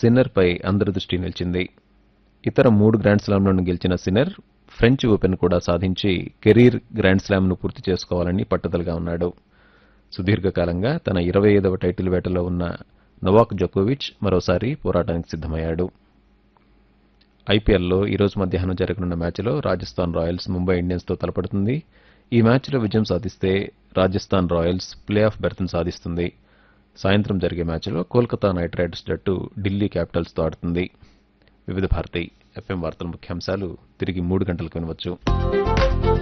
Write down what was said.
సిన్నర్పై అందరి దృష్టి నిలిచింది ఇతర మూడు గ్రాండ్ స్లామ్లను గెలిచిన సిన్నర్ ఫ్రెంచ్ ఓపెన్ కూడా సాధించి కెరీర్ గ్రాండ్ స్లామ్ను పూర్తి చేసుకోవాలని పట్టుదలగా ఉన్నాడు సుదీర్ఘకాలంగా తన ఇరవై ఐదవ టైటిల్ వేటలో ఉన్న నొవాక్ జోకోవిచ్ మరోసారి పోరాటానికి సిద్ధమయ్యాడు ఐపీఎల్లో ఈరోజు మధ్యాహ్నం జరగనున్న మ్యాచ్లో రాజస్థాన్ రాయల్స్ ముంబై ఇండియన్స్తో తలపడుతుంది ఈ మ్యాచ్లో విజయం సాధిస్తే రాజస్థాన్ రాయల్స్ ప్లే ఆఫ్ బెర్త్ను సాధిస్తుంది సాయంత్రం జరిగే మ్యాచ్లో కోల్కతా నైట్ రైడర్స్ జట్టు ఢిల్లీ క్యాపిటల్స్తో ఆడుతుంది వివిధ భారతి ఎఫ్ఎం వార్తల ముఖ్యాంశాలు తిరిగి మూడు గంటలకు వినవచ్చు